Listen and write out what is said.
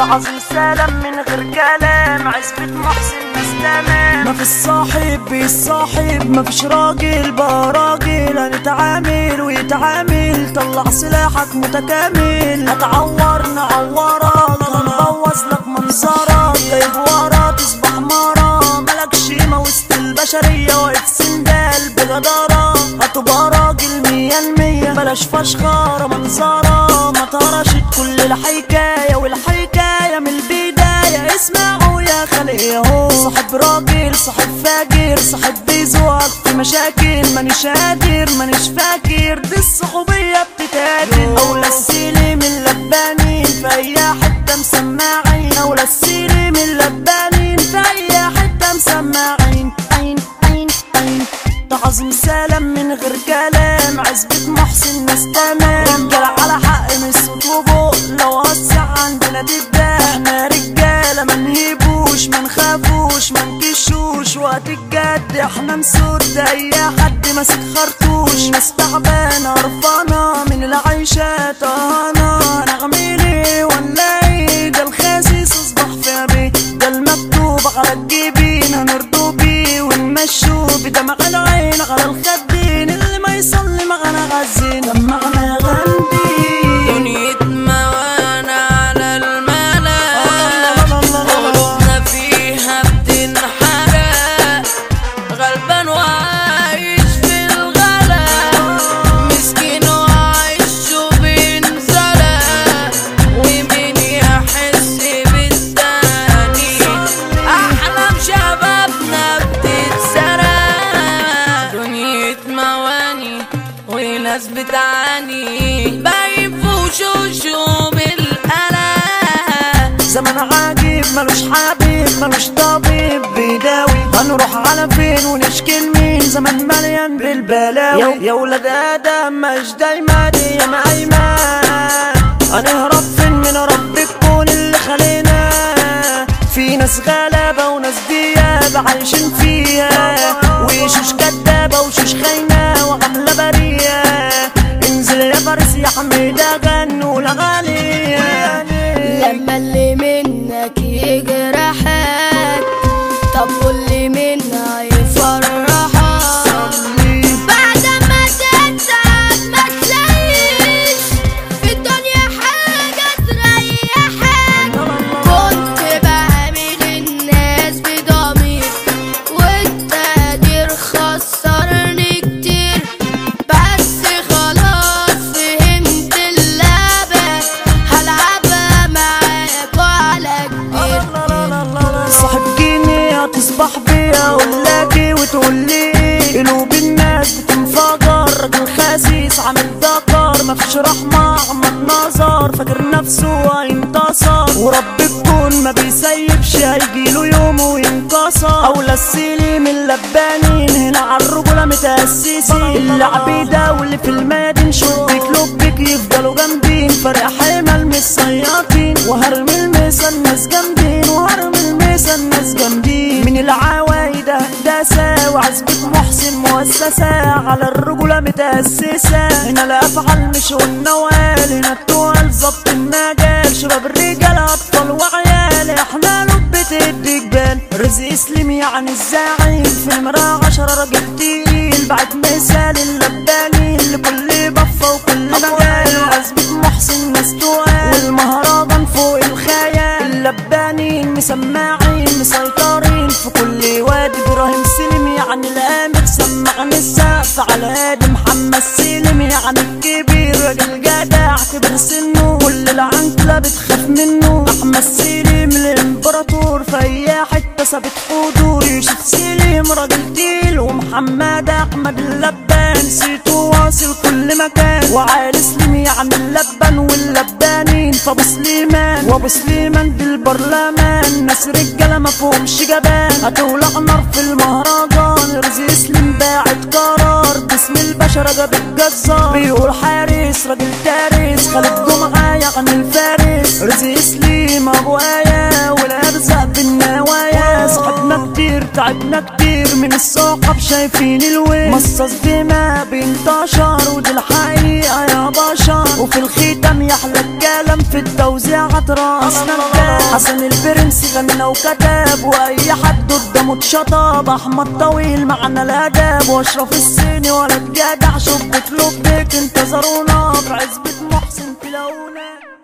عظيم سلام من غير كلام عزبة محسن ناس تمام ما في الصاحب بيصاحب ما فيش راجل بقى راجل هنتعامل ويتعامل طلع سلاحك متكامل هتعور نعورك هنبوظ لك منظرك جايب ورا تصبح مرة ملكش قيمة وسط البشرية واقف سندال بجدارة هتبقى راجل مية المية بلاش فشخرة منظرة ما طرشت كل الحكاية والحكاية من البداية اسمعوا يا خلق ياهو صاحب راجل صاحب فاجر صاحب بيزوق في مشاكل مانيش قادر مانيش فاكر دي الصحوبية بتتقاتل أولى السلم اللبانين في أي حتة مسماعين أولى السلم اللبانين في أي حتة مسماعين عين عين عين تعظيم سلام من غير كلام عزبة محسن ناس تمام رجالة على حق من الصوت وبق لو وسع عندنا تبدأ احنا رجالة ما نهيبوش ما نخافوش ما نكشوش وقت الجد احنا نسد اي حد ماسك خرطوش ناس تعبانة قرفانة من العيشة طهانة نعمل ايه ونلاقي ده الخاسس اصبح في بيه ده المكتوب على الجبين هنرضو بيه ونمشوا بدمع العين على الخدين اللي ما يصلي معنا غزين دمعنا غندي دنيا موانا على الملا قلوبنا فيها بتنحرق غلبان وعايش في الغلا مسكين وعايش وبينزلق ومين يحس بالتاني أحلام شبابنا بتتسرق دنيا مواني وناس بتعاني باين في وشوشهم القلق زمن عجيب ملوش حبيب ملوش طبيب بيداوي هنروح على فين ونشكي لمين زمن مليان بالبلاوي يا ولاد ادم مش دايما دي يا ايمان هنهرب فين من رب الكون اللي خلينا في ناس غلابة وناس دياب عايشين فيها وشوش كدابة وشوش خاينة وعاملة برية انزل يا فارس يا حميدة غنوا الأغاني لما اللي منك يجرحك طب واللي منا يفرحك بعد ما تتعب ما تلاقيش في الدنيا حاجة تريحك كنت بعمل الناس بضمير والتقدير خسرني كتير بس خلاص فهمت اللعبة هلعبها معاك وعلى كبير صاحب جيني هتصبح بيا ولاكي وتقولي قلوب الناس بتنفجر راجل خسيس عامل ذكر مفيش رحمة عمل نظر فاكر نفسه هينتصر ورب الكون ما بيسيبش هيجيله يوم وينكسر أولى السليم اللبانين هنا عالرجولة متأسسين العبيدة واللي في المدين شبك لبك يفضلوا جامدين فرق حمل مش صياطين وهرمي المسا الناس جامدين وهرمي المسا الناس جامدين من العوايد هندسة وعزبة محسن مؤسسة على الرجولة متأسسة هنا الأفعال مش والنوال هنا التوال ظبط المجال شباب الرجال أبطال وعيال احنا لبة الدجال رزق اسلم يعني الزعيم في نمرة عشرة راجل تقيل بعد مثال اللبانين لكل بفة وكل مجال وعزبة محسن ناس توال والمهرجان فوق الخيال اللبانين مسماعين مسيطرين في كل وادي ابراهيم سلم يعني الامر سمعني السقف على هادي محمد سلم يعني الكبير راجل جدع كبر سنه كل العنكلة بتخاف منه احمد سلم الامبراطور في اي حتة ثابت حضور يوسف سلم راجل تقيل ومحمد احمد اللبان سيته واصل كل مكان وعالي سليم يعني اللبن واللبانين فابو سليمان وابو سليمان بالبرلمان ناس رجاله ما فيهمش جبان هتولع نار في المهرجان رزق سليم باعت قرار باسم البشر جاب الجزار بيقول حارس راجل تارس خالد جمعه يعني الفارس رزق سليم ابو ايه والارزاق بالنوايا صاحبنا كتير تعال تعبنا كتير من الثقب شايفين الويل مصاص دماء بينتشر ودي الحقيقة يا بشر وفي الختام يحلى الكلام في التوزيع راسنا الباب حسن البرنس غنى وكتاب واي حد قدامه اتشطب احمد طويل معنا الاداب واشرف الصيني ولد جدع شبك لبك انتظرونا في عزبة محسن تلاقونا